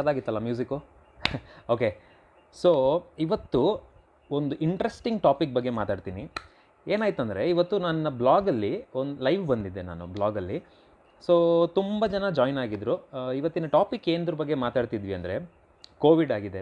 ಸಖತ್ತಾಗಿತ್ತಲ್ಲ music okay so ಇವತ್ತು ಒಂದು interesting topic ಬಗ್ಗೆ ಮಾತಾಡ್ತೀನಿ ಏನಾಯ್ತಂದರೆ ಇವತ್ತು ನನ್ನ ಬ್ಲಾಗಲ್ಲಿ ಒಂದು ಲೈವ್ ಬಂದಿದ್ದೆ ನಾನು ಬ್ಲಾಗಲ್ಲಿ ಸೊ ತುಂಬ ಜನ ಜಾಯ್ನ್ ಆಗಿದ್ದರು ಆ, ಇವತ್ತಿನ ಟಾಪಿಕ್ ಏನದ್ರ ಬಗ್ಗೆ ಮಾತಾಡ್ತಿದ್ವಿ ಅಂದರೆ ಕೋವಿಡ್ ಆಗಿದೆ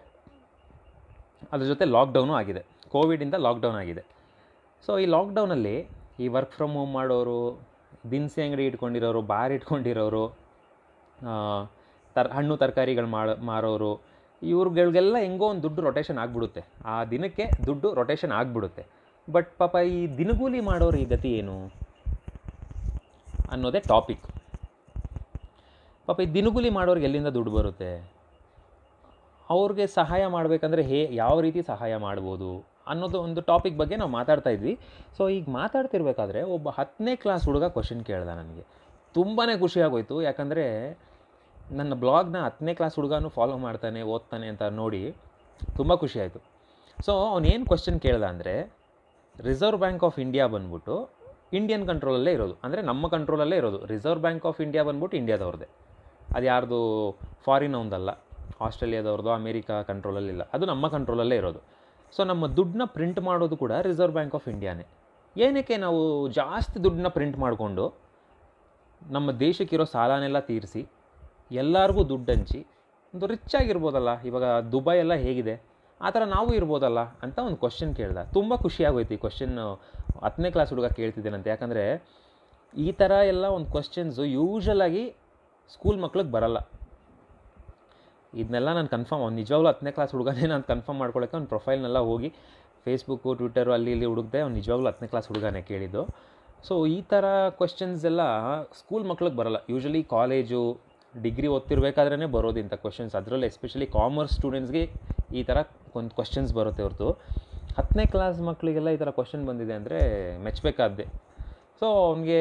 ಅದ್ರ ಜೊತೆ ಲಾಕ್ಡೌನು ಆಗಿದೆ ಕೋವಿಡಿಂದ ಲಾಕ್ಡೌನ್ ಆಗಿದೆ ಸೊ ಈ ಲಾಕ್ಡೌನಲ್ಲಿ ಈ ವರ್ಕ್ ಫ್ರಮ್ ಹೋಮ್ ಮಾಡೋರು ದಿನಸಿ ಅಂಗಡಿ ಇಟ್ಕೊಂಡಿರೋರು ಬಾರ್ ಇಟ್ಕೊಂಡಿರೋರು ಆ, ತರ್ ಹಣ್ಣು ತರಕಾರಿಗಳು ಮಾಡ ಮಾರೋರು ಇವ್ರುಗಳಿಗೆಲ್ಲ ಹೆಂಗೋ ಒಂದು ದುಡ್ಡು ರೊಟೇಷನ್ ಆಗಿಬಿಡುತ್ತೆ ಆ ದಿನಕ್ಕೆ ದುಡ್ಡು ರೊಟೇಷನ್ ಆಗಿಬಿಡುತ್ತೆ ಬಟ್ ಪಾಪ ಈ ದಿನಗೂಲಿ ಮಾಡೋರು ಈ ಗತಿ ಏನು ಅನ್ನೋದೇ ಟಾಪಿಕ್ ಪಾಪ ಈ ದಿನಗೂಲಿ ಮಾಡೋರಿಗೆ ಎಲ್ಲಿಂದ ದುಡ್ಡು ಬರುತ್ತೆ ಅವ್ರಿಗೆ ಸಹಾಯ ಮಾಡಬೇಕಂದ್ರೆ ಹೇ ಯಾವ ರೀತಿ ಸಹಾಯ ಮಾಡ್ಬೋದು ಅನ್ನೋದು ಒಂದು ಟಾಪಿಕ್ ಬಗ್ಗೆ ನಾವು ಮಾತಾಡ್ತಾ ಇದ್ವಿ ಸೊ ಈಗ ಮಾತಾಡ್ತಿರ್ಬೇಕಾದ್ರೆ ಒಬ್ಬ ಹತ್ತನೇ ಕ್ಲಾಸ್ ಹುಡುಗ ಕ್ವಶನ್ ಕೇಳ್ದ ನನಗೆ ತುಂಬಾ ಖುಷಿಯಾಗೋಯ್ತು ಯಾಕಂದರೆ ನನ್ನ ಬ್ಲಾಗ್ನ ಹತ್ತನೇ ಕ್ಲಾಸ್ ಹುಡುಗನೂ ಫಾಲೋ ಮಾಡ್ತಾನೆ ಓದ್ತಾನೆ ಅಂತ ನೋಡಿ ತುಂಬ ಖುಷಿಯಾಯಿತು ಸೊ ಅವನೇನು ಕ್ವಶನ್ ಕೇಳ್ದ ಅಂದರೆ ರಿಸರ್ವ್ ಬ್ಯಾಂಕ್ ಆಫ್ ಇಂಡಿಯಾ ಬಂದ್ಬಿಟ್ಟು ಇಂಡಿಯನ್ ಕಂಟ್ರೋಲಲ್ಲೇ ಇರೋದು ಅಂದರೆ ನಮ್ಮ ಕಂಟ್ರೋಲಲ್ಲೇ ಇರೋದು ರಿಸರ್ವ್ ಬ್ಯಾಂಕ್ ಆಫ್ ಇಂಡಿಯಾ ಬಂದ್ಬಿಟ್ಟು ಇಂಡಿಯಾದವ್ರದ್ದೇ ಅದು ಯಾರ್ದು ಫಾರಿನ್ ಒಂದಲ್ಲ ಆಸ್ಟ್ರೇಲಿಯಾದವ್ರದ್ದು ಅಮೇರಿಕಾ ಕಂಟ್ರೋಲಲ್ಲಿಲ್ಲ ಅದು ನಮ್ಮ ಕಂಟ್ರೋಲಲ್ಲೇ ಇರೋದು ಸೊ ನಮ್ಮ ದುಡ್ಡನ್ನ ಪ್ರಿಂಟ್ ಮಾಡೋದು ಕೂಡ ರಿಸರ್ವ್ ಬ್ಯಾಂಕ್ ಆಫ್ ಇಂಡಿಯಾನೇ ಏನಕ್ಕೆ ನಾವು ಜಾಸ್ತಿ ದುಡ್ಡನ್ನ ಪ್ರಿಂಟ್ ಮಾಡಿಕೊಂಡು ನಮ್ಮ ದೇಶಕ್ಕಿರೋ ಸಾಲನೆಲ್ಲ ತೀರಿಸಿ ಎಲ್ಲರಿಗೂ ದುಡ್ಡು ಹಂಚಿ ಒಂದು ರಿಚ್ ಆಗಿರ್ಬೋದಲ್ಲ ಇವಾಗ ದುಬೈ ಎಲ್ಲ ಹೇಗಿದೆ ಆ ಥರ ನಾವು ಇರ್ಬೋದಲ್ಲ ಅಂತ ಒಂದು ಕ್ವಶನ್ ಕೇಳ್ದ ತುಂಬ ಖುಷಿಯಾಗೋಯ್ತು ಈ ಕ್ವಶನ್ ಹತ್ತನೇ ಕ್ಲಾಸ್ ಹುಡುಗ ಕೇಳ್ತಿದ್ದೇನಂತೆ ಯಾಕಂದರೆ ಈ ಥರ ಎಲ್ಲ ಒಂದು ಕ್ವಶನ್ಸು ಯೂಶಲಾಗಿ ಸ್ಕೂಲ್ ಮಕ್ಳಿಗೆ ಬರಲ್ಲ ಇದನ್ನೆಲ್ಲ ನಾನು ಕನ್ಫರ್ಮ್ ಅವ್ನು ನಿಜವಾಗ್ಲೂ ಹತ್ತನೇ ಕ್ಲಾಸ್ ಹುಡುಗನೇ ನಾನು ಕನ್ಫರ್ಮ್ ಮಾಡ್ಕೊಳ್ಳೋಕೆ ಅವ್ನ ಪ್ರೊಫೈಲ್ನೆಲ್ಲ ಹೋಗಿ ಫೇಸ್ಬುಕ್ಕು ಟ್ವಿಟರು ಅಲ್ಲಿ ಇಲ್ಲಿ ಹುಡುಕ್ದೆ ಅವ್ನು ನಿಜವಾಗ್ಲೂ ಹತ್ತನೇ ಕ್ಲಾಸ್ ಹುಡುಗನೇ ಕೇಳಿದ್ದು ಸೊ ಈ ಥರ ಕ್ವಶನ್ಸ್ ಎಲ್ಲ ಸ್ಕೂಲ್ ಮಕ್ಳಿಗೆ ಬರಲ್ಲ ಯೂಶಲಿ ಕಾಲೇಜು ಡಿಗ್ರಿ ಓದ್ತಿರ್ಬೇಕಾದ್ರೇ ಬರೋದು ಇಂಥ ಕ್ವಶನ್ಸ್ ಅದರಲ್ಲಿ ಎಸ್ಪೆಷಲಿ ಕಾಮರ್ಸ್ ಸ್ಟೂಡೆಂಟ್ಸ್ಗೆ ಈ ಥರ ಒಂದು ಕ್ವಶನ್ಸ್ ಬರುತ್ತೆ ಹೊರತು ಹತ್ತನೇ ಕ್ಲಾಸ್ ಮಕ್ಕಳಿಗೆಲ್ಲ ಈ ಥರ ಕ್ವಶನ್ ಬಂದಿದೆ ಅಂದರೆ ಮೆಚ್ಚಬೇಕಾದ್ದೆ ಸೊ ಅವನಿಗೆ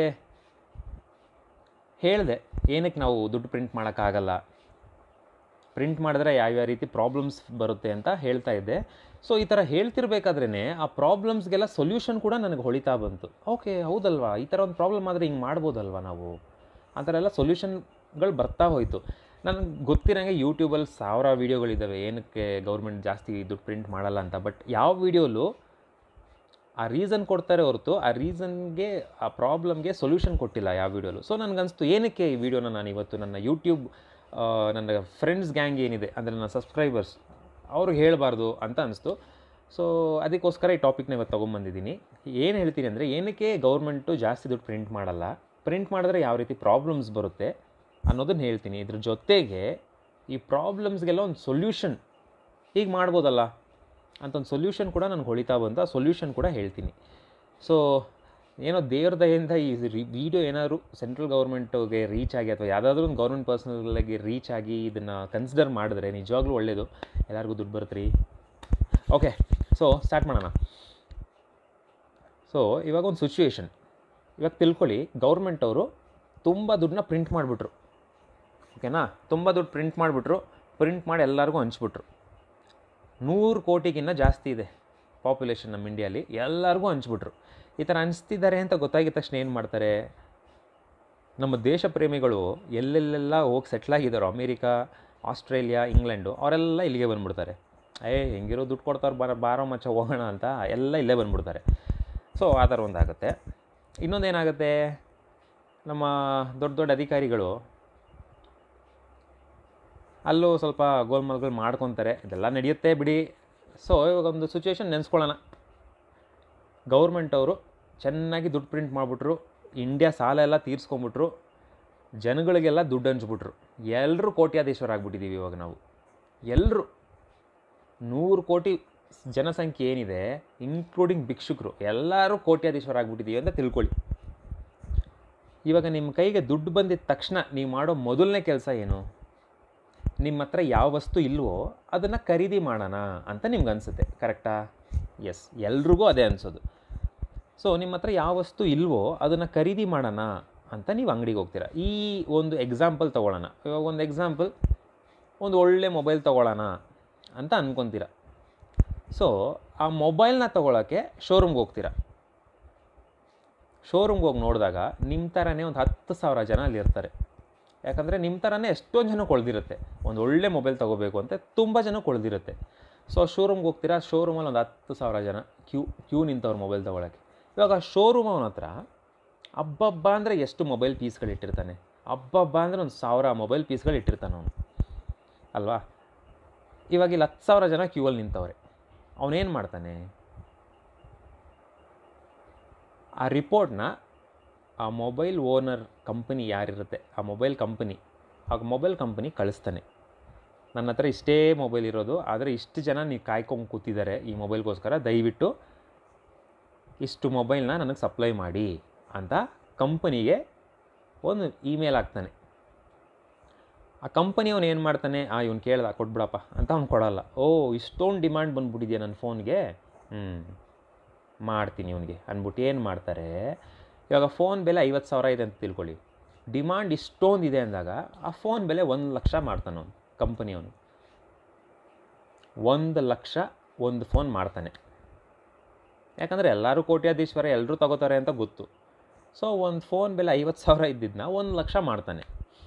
ಹೇಳಿದೆ ಏನಕ್ಕೆ ನಾವು ದುಡ್ಡು ಪ್ರಿಂಟ್ ಮಾಡೋಕ್ಕಾಗಲ್ಲ ಪ್ರಿಂಟ್ ಮಾಡಿದ್ರೆ ಯಾವ್ಯಾವ ರೀತಿ ಪ್ರಾಬ್ಲಮ್ಸ್ ಬರುತ್ತೆ ಅಂತ ಹೇಳ್ತಾ ಇದ್ದೆ ಸೊ ಈ ಥರ ಹೇಳ್ತಿರ್ಬೇಕಾದ್ರೇ ಆ ಪ್ರಾಬ್ಲಮ್ಸ್ಗೆಲ್ಲ ಸೊಲ್ಯೂಷನ್ ಕೂಡ ನನಗೆ ಹೊಳಿತಾ ಬಂತು ಓಕೆ ಹೌದಲ್ವಾ ಈ ಥರ ಒಂದು ಪ್ರಾಬ್ಲಮ್ ಆದರೆ ಹಿಂಗೆ ಮಾಡ್ಬೋದಲ್ವಾ ನಾವು ಆ ಥರ ಎಲ್ಲ ಸೊಲ್ಯೂಷನ್ಗಳು ಬರ್ತಾ ಹೋಯಿತು ನನಗೆ ಗೊತ್ತಿರೋಂಗೆ ಯೂಟ್ಯೂಬಲ್ಲಿ ಸಾವಿರ ವೀಡಿಯೋಗಳಿದ್ದಾವೆ ಏನಕ್ಕೆ ಗೌರ್ಮೆಂಟ್ ಜಾಸ್ತಿ ದುಡ್ಡು ಪ್ರಿಂಟ್ ಮಾಡಲ್ಲ ಅಂತ ಬಟ್ ಯಾವ ವೀಡಿಯೋಲು ಆ ರೀಸನ್ ಕೊಡ್ತಾರೆ ಹೊರತು ಆ ರೀಸನ್ಗೆ ಆ ಪ್ರಾಬ್ಲಮ್ಗೆ ಸೊಲ್ಯೂಷನ್ ಕೊಟ್ಟಿಲ್ಲ ಯಾವ ವೀಡಿಯೋಲು ಸೊ ನನಗನ್ನಿಸ್ತು ಏನಕ್ಕೆ ಈ ವಿಡಿಯೋನ ನಾನು ಇವತ್ತು ನನ್ನ ಯೂಟ್ಯೂಬ್ ಆ, ನನ್ನ ಫ್ರೆಂಡ್ಸ್ ಗ್ಯಾಂಗ್ ಏನಿದೆ ಅಂದರೆ ನನ್ನ ಸಬ್ಸ್ಕ್ರೈಬರ್ಸ್ ಅವ್ರಿಗೆ ಹೇಳಬಾರ್ದು ಅಂತ ಅನಿಸ್ತು ಸೊ ಅದಕ್ಕೋಸ್ಕರ ಈ ಟಾಪಿಕ್ನ ಇವತ್ತು ತೊಗೊಂಬಂದಿದ್ದೀನಿ ಏನು ಹೇಳ್ತೀನಿ ಅಂದರೆ ಏನಕ್ಕೆ ಗೌರ್ಮೆಂಟು ಜಾಸ್ತಿ ದುಡ್ಡು ಪ್ರಿಂಟ್ ಮಾಡಲ್ಲ ಪ್ರಿಂಟ್ ಮಾಡಿದ್ರೆ ಯಾವ ರೀತಿ ಪ್ರಾಬ್ಲಮ್ಸ್ ಬರುತ್ತೆ ಅನ್ನೋದನ್ನು ಹೇಳ್ತೀನಿ ಇದ್ರ ಜೊತೆಗೆ ಈ ಪ್ರಾಬ್ಲಮ್ಸ್ಗೆಲ್ಲ ಒಂದು ಸೊಲ್ಯೂಷನ್ ಹೀಗೆ ಮಾಡ್ಬೋದಲ್ಲ ಅಂತ ಒಂದು ಸೊಲ್ಯೂಷನ್ ಕೂಡ ನನಗೆ ಹೊಳಿತಾ ಬಂತು ಆ ಸೊಲ್ಯೂಷನ್ ಕೂಡ ಹೇಳ್ತೀನಿ ಸೊ ಏನೋ ದೇವ್ರ ದಯೆಯಿಂದ ಈ ವಿಡಿಯೋ ಏನಾದರೂ ಸೆಂಟ್ರಲ್ ಗೌರ್ಮೆಂಟ್ಗೆ ರೀಚ್ ಆಗಿ ಅಥವಾ ಯಾವುದಾದ್ರೂ ಒಂದು ಗೌರ್ಮೆಂಟ್ ಪರ್ಸನಲ್ಗೆ ರೀಚ್ ಆಗಿ ಇದನ್ನು ಕನ್ಸಿಡರ್ ಮಾಡಿದ್ರೆ ನಿಜವಾಗ್ಲೂ ಒಳ್ಳೆಯದು ಎಲ್ಲರಿಗೂ ದುಡ್ಡು ಬರುತ್ತೆ ರೀ ಓಕೆ ಸೊ ಸ್ಟಾರ್ಟ್ ಮಾಡೋಣ ಸೊ ಇವಾಗ ಒಂದು ಸಿಚುವೇಶನ್ ಇವಾಗ ತಿಳ್ಕೊಳ್ಳಿ ಗೌರ್ಮೆಂಟ್ ಅವರು ತುಂಬ ದುಡ್ಡನ್ನ ಪ್ರಿಂಟ್ ಮಾಡಿಬಿಟ್ರು ಓಕೆನಾ ತುಂಬ ದುಡ್ಡು ಪ್ರಿಂಟ್ ಮಾಡಿಬಿಟ್ರು ಪ್ರಿಂಟ್ ಮಾಡಿ ಎಲ್ಲರಿಗೂ ಹಂಚ್ಬಿಟ್ರು ನೂರು ಕೋಟಿಗಿನ್ನ ಜಾಸ್ತಿ ಇದೆ ಪಾಪ್ಯುಲೇಷನ್ ನಮ್ಮ ಇಂಡಿಯಲ್ಲಿ ಎಲ್ಲರಿಗೂ ಹಂಚ್ಬಿಟ್ರು ಈ ಥರ ಹಂಚ್ತಿದ್ದಾರೆ ಅಂತ ಗೊತ್ತಾಗಿದ ತಕ್ಷಣ ಏನು ಮಾಡ್ತಾರೆ ನಮ್ಮ ದೇಶ ಪ್ರೇಮಿಗಳು ಎಲ್ಲೆಲ್ಲೆಲ್ಲ ಹೋಗಿ ಸೆಟ್ಲಾಗಿದ್ದಾರೋ ಅಮೇರಿಕಾ ಆಸ್ಟ್ರೇಲಿಯಾ ಇಂಗ್ಲೆಂಡು ಅವರೆಲ್ಲ ಇಲ್ಲಿಗೆ ಬಂದ್ಬಿಡ್ತಾರೆ ಏ ಹೆಂಗಿರೋ ದುಡ್ಡು ಕೊಡ್ತಾರೆ ಬಾರ ಬಾರೋ ಮಚ್ಚ ಹೋಗೋಣ ಅಂತ ಎಲ್ಲ ಇಲ್ಲೇ ಬಂದ್ಬಿಡ್ತಾರೆ ಸೊ ಆ ಥರ ಒಂದಾಗುತ್ತೆ ಇನ್ನೊಂದೇನಾಗುತ್ತೆ ನಮ್ಮ ದೊಡ್ಡ ದೊಡ್ಡ ಅಧಿಕಾರಿಗಳು ಅಲ್ಲೂ ಸ್ವಲ್ಪ ಗೋಲ್ಮಾಲ್ಗಳು ಮಾಡ್ಕೊತಾರೆ ಇದೆಲ್ಲ ನಡೆಯುತ್ತೆ ಬಿಡಿ ಸೊ ಇವಾಗ ಒಂದು ಸಿಚುವೇಶನ್ ನೆನೆಸ್ಕೊಳ್ಳೋಣ ಗೌರ್ಮೆಂಟ್ ಅವರು ಚೆನ್ನಾಗಿ ದುಡ್ಡು ಪ್ರಿಂಟ್ ಮಾಡಿಬಿಟ್ರು ಇಂಡಿಯಾ ಸಾಲ ಎಲ್ಲ ತೀರ್ಸ್ಕೊಂಬಿಟ್ರು ಜನಗಳಿಗೆಲ್ಲ ದುಡ್ಡು ಹಂಚ್ಬಿಟ್ರು ಎಲ್ಲರೂ ಕೋಟ್ಯಾಧೀಶ್ವರ ಆಗ್ಬಿಟ್ಟಿದ್ದೀವಿ ಇವಾಗ ನಾವು ಎಲ್ಲರೂ ನೂರು ಕೋಟಿ ಜನಸಂಖ್ಯೆ ಏನಿದೆ ಇನ್ಕ್ಲೂಡಿಂಗ್ ಭಿಕ್ಷುಕರು ಎಲ್ಲರೂ ಕೋಟ್ಯಾಧೀಶ್ವರ ಆಗ್ಬಿಟ್ಟಿದ್ದೀವಿ ಅಂತ ತಿಳ್ಕೊಳ್ಳಿ ಇವಾಗ ನಿಮ್ಮ ಕೈಗೆ ದುಡ್ಡು ಬಂದಿದ ತಕ್ಷಣ ನೀವು ಮಾಡೋ ಮೊದಲನೇ ಕೆಲಸ ಏನು ನಿಮ್ಮ ಹತ್ರ ಯಾವ ವಸ್ತು ಇಲ್ವೋ ಅದನ್ನು ಖರೀದಿ ಮಾಡೋಣ ಅಂತ ನಿಮ್ಗೆ ಅನಿಸುತ್ತೆ ಕರೆಕ್ಟಾ ಎಸ್ ಎಲ್ರಿಗೂ ಅದೇ ಅನಿಸೋದು ಸೊ ನಿಮ್ಮ ಹತ್ರ ಯಾವ ವಸ್ತು ಇಲ್ವೋ ಅದನ್ನು ಖರೀದಿ ಮಾಡೋಣ ಅಂತ ನೀವು ಅಂಗಡಿಗೆ ಹೋಗ್ತೀರಾ ಈ ಒಂದು ಎಕ್ಸಾಂಪಲ್ ತೊಗೊಳ್ಳೋಣ ಇವಾಗ ಒಂದು ಎಕ್ಸಾಂಪಲ್ ಒಂದು ಒಳ್ಳೆ ಮೊಬೈಲ್ ತೊಗೊಳ್ಳೋಣ ಅಂತ ಅಂದ್ಕೊತೀರ ಸೊ ಆ ಮೊಬೈಲ್ನ ತೊಗೊಳಕ್ಕೆ ಶೋರೂಮ್ಗೆ ಹೋಗ್ತೀರಾ ಶೋರೂಮ್ಗೆ ಹೋಗಿ ನೋಡಿದಾಗ ನಿಮ್ಮ ಥರನೇ ಒಂದು ಹತ್ತು ಸಾವಿರ ಜನ ಅಲ್ಲಿ ಇರ್ತಾರೆ ಯಾಕಂದರೆ ನಿಮ್ಮ ಥರನೇ ಎಷ್ಟೊಂದು ಜನ ಕೊಳ್ದಿರುತ್ತೆ ಒಂದು ಒಳ್ಳೆ ಮೊಬೈಲ್ ತೊಗೋಬೇಕು ಅಂತ ತುಂಬ ಜನ ಕೊಳ್ದಿರುತ್ತೆ ಸೊ ಶೋರೂಮ್ಗೆ ಹೋಗ್ತೀರಾ ಶೋರೂಮಲ್ಲಿ ಒಂದು ಹತ್ತು ಸಾವಿರ ಜನ ಕ್ಯೂ ಕ್ಯೂ ನಿಂತವ್ರು ಮೊಬೈಲ್ ತೊಗೊಳಕ್ಕೆ ಇವಾಗ ಶೋರೂಮ್ ಅವನ ಹತ್ರ ಹಬ್ಬಬ್ಬ ಅಂದರೆ ಎಷ್ಟು ಮೊಬೈಲ್ ಪೀಸ್ಗಳು ಇಟ್ಟಿರ್ತಾನೆ ಹಬ್ಬಬ್ಬ ಅಂದರೆ ಒಂದು ಸಾವಿರ ಮೊಬೈಲ್ ಪೀಸ್ಗಳು ಇಟ್ಟಿರ್ತಾನೆ ಅವನು ಅಲ್ವಾ ಇವಾಗ ಇಲ್ಲಿ ಹತ್ತು ಸಾವಿರ ಜನ ಕ್ಯೂವಲ್ಲಿ ನಿಂತವ್ರೆ ಅವನೇನು ಮಾಡ್ತಾನೆ ಆ ರಿಪೋರ್ಟ್ನ ಆ ಮೊಬೈಲ್ ಓನರ್ ಕಂಪನಿ ಯಾರಿರುತ್ತೆ ಆ ಮೊಬೈಲ್ ಕಂಪನಿ ಆ ಮೊಬೈಲ್ ಕಂಪನಿ ಕಳಿಸ್ತಾನೆ ನನ್ನ ಹತ್ರ ಇಷ್ಟೇ ಮೊಬೈಲ್ ಇರೋದು ಆದರೆ ಇಷ್ಟು ಜನ ನೀವು ಕಾಯ್ಕೊಂಡು ಕೂತಿದ್ದಾರೆ ಈ ಮೊಬೈಲ್ಗೋಸ್ಕರ ದಯವಿಟ್ಟು ಇಷ್ಟು ಮೊಬೈಲ್ನ ನನಗೆ ಸಪ್ಲೈ ಮಾಡಿ ಅಂತ ಕಂಪನಿಗೆ ಒಂದು ಇಮೇಲ್ ಹಾಕ್ತಾನೆ ಆ ಕಂಪನಿ ಅವ್ನು ಏನು ಮಾಡ್ತಾನೆ ಆ ಇವ್ನು ಕೇಳ್ದ ಕೊಟ್ಬಿಡಪ್ಪ ಅಂತ ಅವ್ನು ಕೊಡಲ್ಲ ಓ ಇಷ್ಟೊಂದು ಡಿಮ್ಯಾಂಡ್ ಬಂದ್ಬಿಟ್ಟಿದೆಯಾ ನನ್ನ ಫೋನ್ಗೆ ಹ್ಞೂ ಮಾಡ್ತೀನಿ ಇವನಿಗೆ ಅಂದ್ಬಿಟ್ಟು ಏನು ಮಾಡ್ತಾರೆ ಇವಾಗ ಫೋನ್ ಬೆಲೆ ಐವತ್ತು ಸಾವಿರ ಇದೆ ಅಂತ ತಿಳ್ಕೊಳ್ಳಿ ಡಿಮಾಂಡ್ ಇಷ್ಟೊಂದು ಇದೆ ಅಂದಾಗ ಆ ಫೋನ್ ಬೆಲೆ ಒಂದು ಲಕ್ಷ ಮಾಡ್ತಾನೆ ಅವನು ಕಂಪನಿಯವನು ಒಂದು ಲಕ್ಷ ಒಂದು ಫೋನ್ ಮಾಡ್ತಾನೆ ಯಾಕಂದರೆ ಎಲ್ಲರೂ ಕೋಟ್ಯಾಧೀಶ್ವರ ಎಲ್ಲರೂ ತಗೋತಾರೆ ಅಂತ ಗೊತ್ತು ಸೊ ಒಂದು ಫೋನ್ ಬೆಲೆ ಐವತ್ತು ಸಾವಿರ ಇದ್ದಿದ್ದನ್ನ ಒಂದು ಲಕ್ಷ ಮಾಡ್ತಾನೆ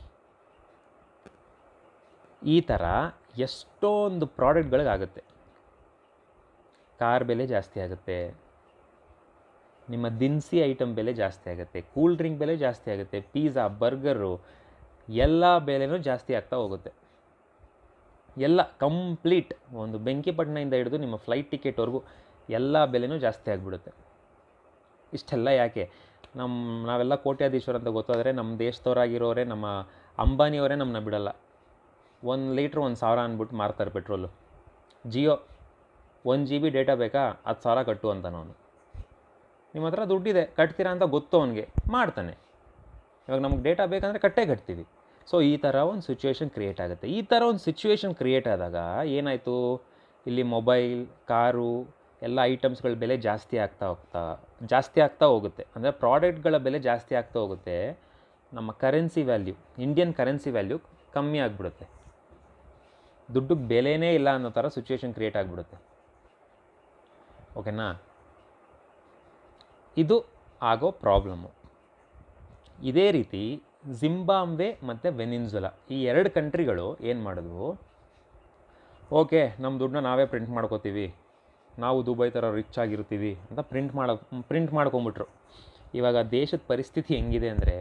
ಈ ಥರ ಎಷ್ಟೊಂದು ಪ್ರಾಡಕ್ಟ್ಗಳಿಗಾಗುತ್ತೆ ಕಾರ್ ಬೆಲೆ ಜಾಸ್ತಿ ಆಗುತ್ತೆ ನಿಮ್ಮ ದಿನಸಿ ಐಟಮ್ ಬೆಲೆ ಜಾಸ್ತಿ ಆಗುತ್ತೆ ಕೂಲ್ ಡ್ರಿಂಕ್ ಬೆಲೆ ಜಾಸ್ತಿ ಆಗುತ್ತೆ ಪಿಜ್ಜಾ ಬರ್ಗರು ಎಲ್ಲ ಬೆಲೆನೂ ಜಾಸ್ತಿ ಆಗ್ತಾ ಹೋಗುತ್ತೆ ಎಲ್ಲ ಕಂಪ್ಲೀಟ್ ಒಂದು ಬೆಂಕಿಪಟ್ಟಣದಿಂದ ಹಿಡಿದು ನಿಮ್ಮ ಫ್ಲೈಟ್ ಟಿಕೆಟ್ವರೆಗೂ ಎಲ್ಲ ಬೆಲೆನೂ ಜಾಸ್ತಿ ಆಗಿಬಿಡುತ್ತೆ ಇಷ್ಟೆಲ್ಲ ಯಾಕೆ ನಮ್ಮ ನಾವೆಲ್ಲ ಕೋಟ್ಯಾಧೀಶ್ವರ ಅಂತ ಗೊತ್ತಾದರೆ ನಮ್ಮ ದೇಶದವರಾಗಿರೋರೆ ನಮ್ಮ ಅಂಬಾನಿಯವರೇ ನಮ್ಮನ್ನ ಬಿಡಲ್ಲ ಒಂದು ಲೀಟ್ರ್ ಒಂದು ಸಾವಿರ ಅಂದ್ಬಿಟ್ಟು ಮಾರ್ತಾರೆ ಪೆಟ್ರೋಲು ಜಿಯೋ ಒಂದು ಜಿ ಬಿ ಡೇಟಾ ಬೇಕಾ ಹತ್ತು ಸಾವಿರ ಕಟ್ಟು ಅಂತ ನಾನು ನಿಮ್ಮ ಹತ್ರ ದುಡ್ಡಿದೆ ಕಟ್ತೀರಾ ಅಂತ ಗೊತ್ತು ಅವನಿಗೆ ಮಾಡ್ತಾನೆ ಇವಾಗ ನಮ್ಗೆ ಡೇಟಾ ಬೇಕಂದರೆ ಕಟ್ಟೇ ಕಟ್ತೀವಿ ಸೊ ಈ ಥರ ಒಂದು ಸಿಚುವೇಶನ್ ಕ್ರಿಯೇಟ್ ಆಗುತ್ತೆ ಈ ಥರ ಒಂದು ಸಿಚುವೇಶನ್ ಕ್ರಿಯೇಟ್ ಆದಾಗ ಏನಾಯಿತು ಇಲ್ಲಿ ಮೊಬೈಲ್ ಕಾರು ಎಲ್ಲ ಐಟಮ್ಸ್ಗಳ ಬೆಲೆ ಜಾಸ್ತಿ ಆಗ್ತಾ ಹೋಗ್ತಾ ಜಾಸ್ತಿ ಆಗ್ತಾ ಹೋಗುತ್ತೆ ಅಂದರೆ ಪ್ರಾಡಕ್ಟ್ಗಳ ಬೆಲೆ ಜಾಸ್ತಿ ಆಗ್ತಾ ಹೋಗುತ್ತೆ ನಮ್ಮ currency value Indian currency value ಕಮ್ಮಿ ಆಗಿಬಿಡುತ್ತೆ ದುಡ್ಡಿಗೆ ಬೆಲೆನೇ ಇಲ್ಲ ಅನ್ನೋ ಥರ ಸಿಚುವೇಶನ್ ಕ್ರಿಯೇಟ್ ಆಗಿಬಿಡುತ್ತೆ ಓಕೆನಾ ಇದು ಆಗೋ ಪ್ರಾಬ್ಲಮ್ಮು ಇದೇ ರೀತಿ ಜಿಂಬಾಬ್ವೆ ಮತ್ತು ವೆನಿನ್ಜುಲಾ ಈ ಎರಡು ಕಂಟ್ರಿಗಳು ಏನು ಮಾಡಿದ್ವು ಓಕೆ ನಮ್ಮ ದುಡ್ಡನ್ನ ನಾವೇ ಪ್ರಿಂಟ್ ಮಾಡ್ಕೋತೀವಿ ನಾವು ದುಬೈ ಥರ ರಿಚ್ ಆಗಿರ್ತೀವಿ ಅಂತ ಪ್ರಿಂಟ್ ಮಾಡೋ ಪ್ರಿಂಟ್ ಮಾಡ್ಕೊಂಬಿಟ್ರು ಇವಾಗ ದೇಶದ ಪರಿಸ್ಥಿತಿ ಹೆಂಗಿದೆ ಅಂದರೆ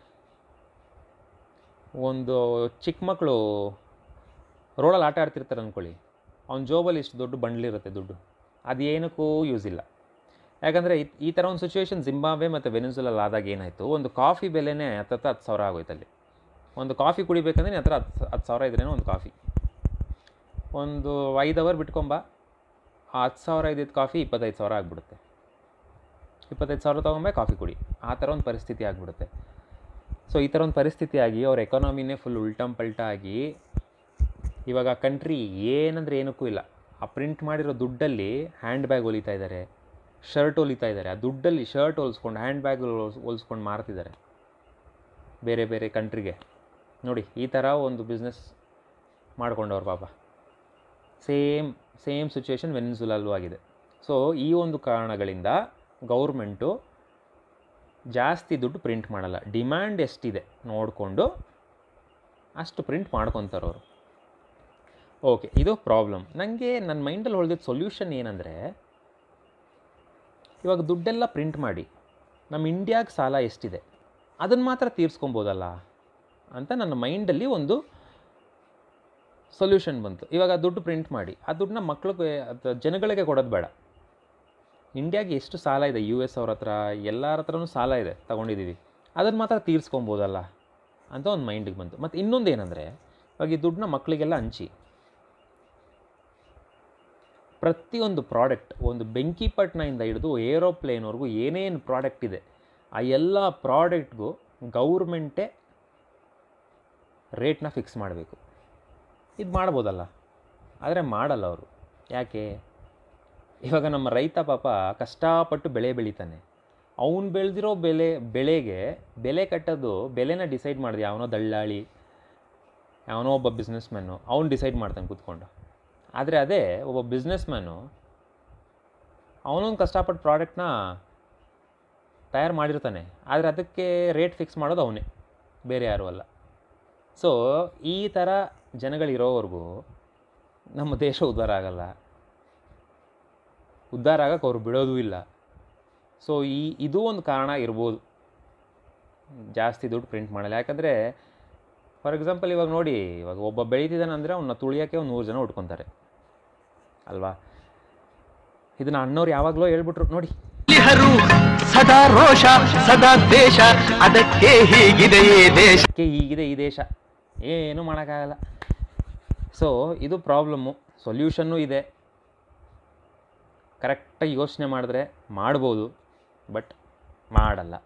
ಒಂದು ಚಿಕ್ಕ ಮಕ್ಕಳು ರೋಡಲ್ಲಿ ಆಟ ಆಡ್ತಿರ್ತಾರೆ ಅಂದ್ಕೊಳ್ಳಿ ಅವ್ನ ಜೋಬಲ್ಲಿ ಇಷ್ಟು ದೊಡ್ಡ ಬಂಡ್ಲಿರುತ್ತೆ ದುಡ್ಡು ಅದು ಏನಕ್ಕೂ ಯೂಸ್ ಇಲ್ಲ ಯಾಕಂದರೆ ಈ ಥರ ಒಂದು ಸಿಚುವೇಶನ್ ಜಿಂಬಾಬ್ವೆ ಮತ್ತು ವೆನಿಜುಲಲ್ಲಿ ಆದಾಗ ಏನಾಯಿತು ಒಂದು ಕಾಫಿ ಬೆಲೆನೇ ಹತ್ತತ್ತ ಹತ್ತು ಸಾವಿರ ಆಗೋಯ್ತು ಅಲ್ಲಿ ಒಂದು ಕಾಫಿ ಕುಡಿಬೇಕಂದ್ರೆ ಹತ್ರ ಹತ್ತು ಹತ್ತು ಸಾವಿರ ಇದ್ರೇನೆ ಒಂದು ಕಾಫಿ ಒಂದು ಐದು ಅವರ್ ಬಿಟ್ಕೊಂಬ ಆ ಹತ್ತು ಸಾವಿರ ಇದ್ದಿದ್ದು ಕಾಫಿ ಇಪ್ಪತ್ತೈದು ಸಾವಿರ ಆಗಿಬಿಡುತ್ತೆ ಇಪ್ಪತ್ತೈದು ಸಾವಿರ ತೊಗೊಂಬೆ ಕಾಫಿ ಕುಡಿ ಆ ಥರ ಒಂದು ಪರಿಸ್ಥಿತಿ ಆಗಿಬಿಡುತ್ತೆ ಸೊ ಈ ಥರ ಒಂದು ಪರಿಸ್ಥಿತಿ ಆಗಿ ಅವ್ರ ಎಕಾನಮಿನೇ ಫುಲ್ ಉಲ್ಟಂ ಪಲ್ಟ ಆಗಿ ಇವಾಗ ಕಂಟ್ರಿ ಏನಂದರೆ ಏನಕ್ಕೂ ಇಲ್ಲ ಆ ಪ್ರಿಂಟ್ ಮಾಡಿರೋ ದುಡ್ಡಲ್ಲಿ ಹ್ಯಾಂಡ್ ಬ್ಯಾಗ್ ಹೊಲಿತಾ ಇದ್ದಾರೆ ಶರ್ಟ್ ಹೊಲಿತಾ ಇದ್ದಾರೆ ಆ ದುಡ್ಡಲ್ಲಿ ಶರ್ಟ್ ಹೊಲಿಸ್ಕೊಂಡು ಹ್ಯಾಂಡ್ ಬ್ಯಾಗ್ ಹೊಲಿಸ್ಕೊಂಡು ಮಾರ್ತಿದ್ದಾರೆ ಬೇರೆ ಬೇರೆ ಕಂಟ್ರಿಗೆ ನೋಡಿ ಈ ಥರ ಒಂದು ಬಿಸ್ನೆಸ್ ಮಾಡ್ಕೊಂಡವ್ರು ಪಾಪ ಸೇಮ್ ಸೇಮ್ ಸಿಚುವೇಶನ್ ವೆನಿಜುಲಲ್ಲೂ ಆಗಿದೆ ಸೊ ಈ ಒಂದು ಕಾರಣಗಳಿಂದ ಗೌರ್ಮೆಂಟು ಜಾಸ್ತಿ ದುಡ್ಡು ಪ್ರಿಂಟ್ ಮಾಡಲ್ಲ ಡಿಮ್ಯಾಂಡ್ ಎಷ್ಟಿದೆ ನೋಡಿಕೊಂಡು ಅಷ್ಟು ಪ್ರಿಂಟ್ ಮಾಡ್ಕೊತಾರೆ ಅವರು ಓಕೆ ಇದು ಪ್ರಾಬ್ಲಮ್ ನನಗೆ ನನ್ನ ಮೈಂಡಲ್ಲಿ ಹೊಳ್ದಿದ್ದ ಸೊಲ್ಯೂಷನ್ ಏನಂದರೆ ಇವಾಗ ದುಡ್ಡೆಲ್ಲ ಪ್ರಿಂಟ್ ಮಾಡಿ ನಮ್ಮ ಇಂಡಿಯಾಗೆ ಸಾಲ ಎಷ್ಟಿದೆ ಅದನ್ನು ಮಾತ್ರ ತೀರಿಸ್ಕೊಬೋದಲ್ಲ ಅಂತ ನನ್ನ ಮೈಂಡಲ್ಲಿ ಒಂದು ಸೊಲ್ಯೂಷನ್ ಬಂತು ಇವಾಗ ದುಡ್ಡು ಪ್ರಿಂಟ್ ಮಾಡಿ ಆ ದುಡ್ಡನ್ನ ಮಕ್ಳಿಗೆ ಅಥವಾ ಜನಗಳಿಗೆ ಕೊಡೋದು ಬೇಡ ಇಂಡಿಯಾಗೆ ಎಷ್ಟು ಸಾಲ ಇದೆ ಯು ಎಸ್ ಅವ್ರ ಹತ್ರ ಎಲ್ಲರ ಹತ್ರನೂ ಸಾಲ ಇದೆ ತೊಗೊಂಡಿದ್ದೀವಿ ಅದನ್ನು ಮಾತ್ರ ತೀರಿಸ್ಕೊಬೋದಲ್ಲ ಅಂತ ಒಂದು ಮೈಂಡಿಗೆ ಬಂತು ಮತ್ತು ಇನ್ನೊಂದು ಏನಂದರೆ ಇವಾಗ ಈ ದುಡ್ಡನ್ನ ಮಕ್ಕಳಿಗೆಲ್ಲ ಹಂಚಿ ಪ್ರತಿಯೊಂದು ಪ್ರಾಡಕ್ಟ್ ಒಂದು ಬೆಂಕಿಪಟ್ಟಣದಿಂದ ಹಿಡಿದು ಏರೋಪ್ಲೇನ್ವರೆಗೂ ಏನೇನು ಪ್ರಾಡಕ್ಟ್ ಇದೆ ಆ ಎಲ್ಲ ಪ್ರಾಡಕ್ಟ್ಗೂ ಗೌರ್ಮೆಂಟೇ ರೇಟ್ನ ಫಿಕ್ಸ್ ಮಾಡಬೇಕು ಇದು ಮಾಡ್ಬೋದಲ್ಲ ಆದರೆ ಮಾಡಲ್ಲ ಅವರು ಯಾಕೆ ಇವಾಗ ನಮ್ಮ ರೈತ ಪಾಪ ಕಷ್ಟಪಟ್ಟು ಬೆಳೆ ಬೆಳಿತಾನೆ ಅವನು ಬೆಳೆದಿರೋ ಬೆಲೆ ಬೆಳೆಗೆ ಬೆಲೆ ಕಟ್ಟೋದು ಬೆಲೆನ ಡಿಸೈಡ್ ಮಾಡಿದೆ ಯಾವನೋ ದಳ್ಳಾಳಿ ಯಾವನೋ ಒಬ್ಬ ಬಿಸ್ನೆಸ್ ಮ್ಯಾನು ಅವ್ನು ಡಿಸೈಡ್ ಮಾಡ್ತಾನೆ ಕೂತ್ಕೊಂಡು ಆದರೆ ಅದೇ ಒಬ್ಬ ಬಿಸ್ನೆಸ್ ಮ್ಯಾನು ಅವನೊಂದು ಕಷ್ಟಪಟ್ಟು ಪ್ರಾಡಕ್ಟ್ನ ತಯಾರು ಮಾಡಿರ್ತಾನೆ ಆದರೆ ಅದಕ್ಕೆ ರೇಟ್ ಫಿಕ್ಸ್ ಮಾಡೋದು ಅವನೇ ಬೇರೆ ಯಾರೂ ಅಲ್ಲ ಸೊ ಈ ಥರ ಜನಗಳಿರೋವರೆಗೂ ನಮ್ಮ ದೇಶ ಉದ್ಧಾರ ಆಗಲ್ಲ ಉದ್ಧಾರ ಆಗಕ್ಕೆ ಅವ್ರು ಬಿಡೋದೂ ಇಲ್ಲ ಸೊ ಈ ಇದು ಒಂದು ಕಾರಣ ಇರ್ಬೋದು ಜಾಸ್ತಿ ದುಡ್ಡು ಪ್ರಿಂಟ್ ಮಾಡಲ್ಲ ಯಾಕಂದರೆ ಫಾರ್ ಎಕ್ಸಾಂಪಲ್ ಇವಾಗ ನೋಡಿ ಇವಾಗ ಒಬ್ಬ ಬೆಳೀತಿದ್ದಾನೆ ಅಂದರೆ ಅವನ್ನ ತುಳಿಯೋಕ್ಕೆ ಒಂದು ನೂರು ಜನ ಉಟ್ಕೊತಾರೆ ಅಲ್ವಾ ಇದನ್ನ ಅಣ್ಣವ್ರು ಯಾವಾಗಲೂ ಹೇಳ್ಬಿಟ್ರು ನೋಡಿ ಹರು ಸದಾ ರೋಷ ಸದಾ ದೇಶ ಅದಕ್ಕೆ ಹೀಗಿದೆಯೇ ದೇಶ ಅದಕ್ಕೆ ಹೀಗಿದೆ ಈ ದೇಶ ಏನು ಮಾಡೋಕ್ಕಾಗಲ್ಲ ಸೊ ಇದು ಪ್ರಾಬ್ಲಮ್ಮು ಸೊಲ್ಯೂಷನ್ನೂ ಇದೆ ಕರೆಕ್ಟಾಗಿ ಯೋಚನೆ ಮಾಡಿದ್ರೆ ಮಾಡ್ಬೋದು ಬಟ್ ಮಾಡಲ್ಲ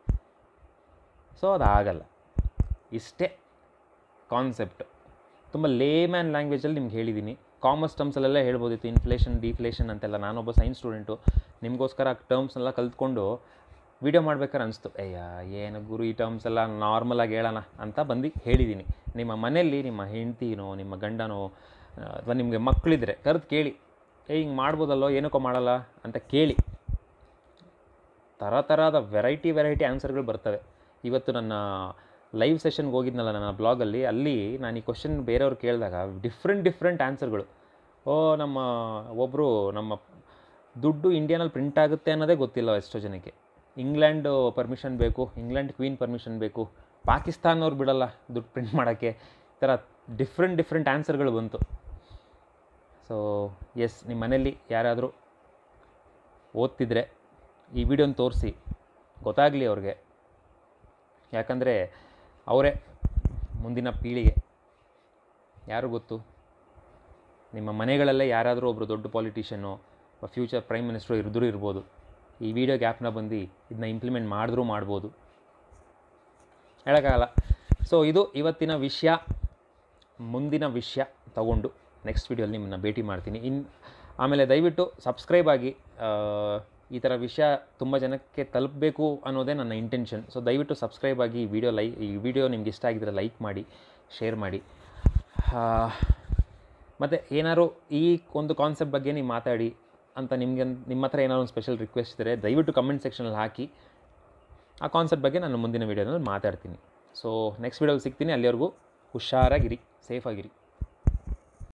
ಸೊ ಅದಾಗಲ್ಲ ಇಷ್ಟೇ ಕಾನ್ಸೆಪ್ಟ್ ತುಂಬ ಲೇಮ್ಯಾನ್ ಲ್ಯಾಂಗ್ವೇಜಲ್ಲಿ ನಿಮ್ಗೆ ಹೇಳಿದ್ದೀನಿ ಕಾಮರ್ಸ್ ಟರ್ಮ್ಸಲ್ಲೆಲ್ಲ ಹೇಳ್ಬೋದಿತ್ತು ಇನ್ಫ್ಲೇಷನ್ ಡಿಫ್ಲೇಷನ್ ಅಂತೆಲ್ಲ ನಾನೊಬ್ಬ ಸೈನ್ಸ್ ಸ್ಟೂಡೆಂಟು ನಿಮಗೋಸ್ಕರ ಟರ್ಮ್ಸ್ನೆಲ್ಲ ಕಲ್ತ್ಕೊಂಡು ವೀಡಿಯೋ ಮಾಡ್ಬೇಕಾದ್ರೆ ಅನಿಸ್ತು ಅಯ್ಯ ಏನು ಗುರು ಈ ಟರ್ಮ್ಸ್ ಎಲ್ಲ ನಾರ್ಮಲಾಗಿ ಹೇಳೋಣ ಅಂತ ಬಂದು ಹೇಳಿದ್ದೀನಿ ನಿಮ್ಮ ಮನೆಯಲ್ಲಿ ನಿಮ್ಮ ಹೆಂಡ್ತಿನೋ ನಿಮ್ಮ ಗಂಡನೋ ಅಥವಾ ನಿಮಗೆ ಮಕ್ಕಳಿದ್ರೆ ಕರೆದು ಕೇಳಿ ಏ ಹಿಂಗೆ ಮಾಡ್ಬೋದಲ್ಲೋ ಏನಕ್ಕೋ ಮಾಡಲ್ಲ ಅಂತ ಕೇಳಿ ಥರ ಥರದ ವೆರೈಟಿ ವೆರೈಟಿ ಆನ್ಸರ್ಗಳು ಬರ್ತವೆ ಇವತ್ತು ನನ್ನ ಲೈವ್ ಸೆಷನ್ಗೆ ಹೋಗಿದ್ನಲ್ಲ ನನ್ನ ಬ್ಲಾಗಲ್ಲಿ ಅಲ್ಲಿ ನಾನು ಈ ಕ್ವಶನ್ ಬೇರೆಯವ್ರು ಕೇಳಿದಾಗ ಡಿಫ್ರೆಂಟ್ ಡಿಫ್ರೆಂಟ್ ಆನ್ಸರ್ಗಳು ಓ ನಮ್ಮ ಒಬ್ಬರು ನಮ್ಮ ದುಡ್ಡು ಇಂಡಿಯಾನಲ್ಲಿ ಪ್ರಿಂಟ್ ಆಗುತ್ತೆ ಅನ್ನೋದೇ ಗೊತ್ತಿಲ್ಲ ಎಷ್ಟೋ ಜನಕ್ಕೆ ಇಂಗ್ಲೆಂಡು ಪರ್ಮಿಷನ್ ಬೇಕು ಇಂಗ್ಲೆಂಡ್ ಕ್ವೀನ್ ಪರ್ಮಿಷನ್ ಬೇಕು ಪಾಕಿಸ್ತಾನವ್ರು ಬಿಡಲ್ಲ ದುಡ್ಡು ಪ್ರಿಂಟ್ ಮಾಡೋಕ್ಕೆ ಈ ಥರ ಡಿಫ್ರೆಂಟ್ ಡಿಫ್ರೆಂಟ್ ಆನ್ಸರ್ಗಳು ಬಂತು ಸೊ ಎಸ್ ನಿಮ್ಮ ಮನೇಲಿ ಯಾರಾದರೂ ಓದ್ತಿದ್ರೆ ಈ ವಿಡಿಯೋನ ತೋರಿಸಿ ಗೊತ್ತಾಗಲಿ ಅವ್ರಿಗೆ ಯಾಕಂದರೆ ಅವರೇ ಮುಂದಿನ ಪೀಳಿಗೆ ಯಾರು ಗೊತ್ತು ನಿಮ್ಮ ಮನೆಗಳಲ್ಲೇ ಯಾರಾದರೂ ಒಬ್ಬರು ದೊಡ್ಡ ಪಾಲಿಟಿಷಿಯನು ಫ್ಯೂಚರ್ ಪ್ರೈಮ್ ಮಿನಿಸ್ಟ್ರು ಇರಿದ್ರು ಇರ್ಬೋದು ಈ ವಿಡಿಯೋ ಗ್ಯಾಪ್ನ ಬಂದು ಇದನ್ನ ಇಂಪ್ಲಿಮೆಂಟ್ ಮಾಡಿದ್ರೂ ಮಾಡ್ಬೋದು ಹೇಳೋಕ್ಕಾಗಲ್ಲ ಸೊ ಇದು ಇವತ್ತಿನ ವಿಷಯ ಮುಂದಿನ ವಿಷಯ ತಗೊಂಡು ನೆಕ್ಸ್ಟ್ ವಿಡಿಯೋಲಿ ನಿಮ್ಮನ್ನ ಭೇಟಿ ಮಾಡ್ತೀನಿ ಇನ್ ಆಮೇಲೆ ದಯವಿಟ್ಟು ಸಬ್ಸ್ಕ್ರೈಬ್ ಆಗಿ ಆ, ಈ ಥರ ವಿಷಯ ತುಂಬ ಜನಕ್ಕೆ ತಲುಪಬೇಕು ಅನ್ನೋದೇ ನನ್ನ ಇಂಟೆನ್ಷನ್ ಸೊ ದಯವಿಟ್ಟು ಸಬ್ಸ್ಕ್ರೈಬ್ ಆಗಿ ಈ ವಿಡಿಯೋ ಲೈ ಈ ವಿಡಿಯೋ ನಿಮ್ಗೆ ಇಷ್ಟ ಆಗಿದ್ರೆ ಲೈಕ್ ಮಾಡಿ ಶೇರ್ ಮಾಡಿ ಮತ್ತು ಏನಾದ್ರು ಈ ಒಂದು ಕಾನ್ಸೆಪ್ಟ್ ಬಗ್ಗೆ ನೀವು ಮಾತಾಡಿ ಅಂತ ನಿಮಗೆ ನಿಮ್ಮ ಹತ್ರ ಏನಾದ್ರು ಒಂದು ಸ್ಪೆಷಲ್ ರಿಕ್ವೆಸ್ಟ್ ಇದ್ದರೆ ದಯವಿಟ್ಟು ಕಮೆಂಟ್ ಸೆಕ್ಷನಲ್ಲಿ ಹಾಕಿ ಆ ಕಾನ್ಸೆಪ್ಟ್ ಬಗ್ಗೆ ನಾನು ಮುಂದಿನ ವೀಡಿಯೋನಲ್ಲಿ ಮಾತಾಡ್ತೀನಿ ಸೊ ನೆಕ್ಸ್ಟ್ ವೀಡಿಯೋಲಿ ಸಿಗ್ತೀನಿ ಅಲ್ಲಿವರೆಗೂ ಹುಷಾರಾಗಿರಿ ಸೇಫಾಗಿರಿ